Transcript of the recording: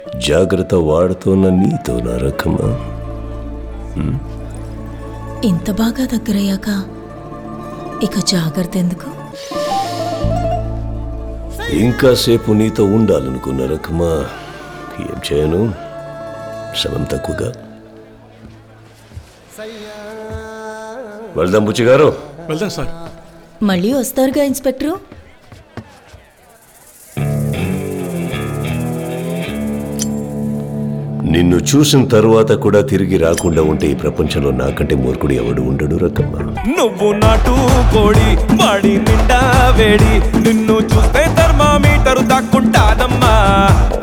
జాగ్రత్త వాడుతున్న నీతో నా రకమా ఇంత బాగా దగ్గరయ్యాక ఇక జాగ్రత్త ఎందుకు ఇంకాసేపు నీతో ఉండాలనుకున్న రకమా ఏం చేయను శవం తక్కువగా వెళ్దాం బుచ్చి గారు వెళ్దాం సార్ మళ్ళీ వస్తారుగా ఇన్స్పెక్టరు నిన్ను చూసిన తర్వాత కూడా తిరిగి రాకుండా ఉంటే ఈ ప్రపంచంలో నాకంటే మూర్ఖుడు ఎవడు ఉండడు రకమా నువ్వు నాటు కోడి వాడి నిండా వేడి నిన్ను చూస్తే థర్మామీటర్ దాక్కుంటాదమ్మా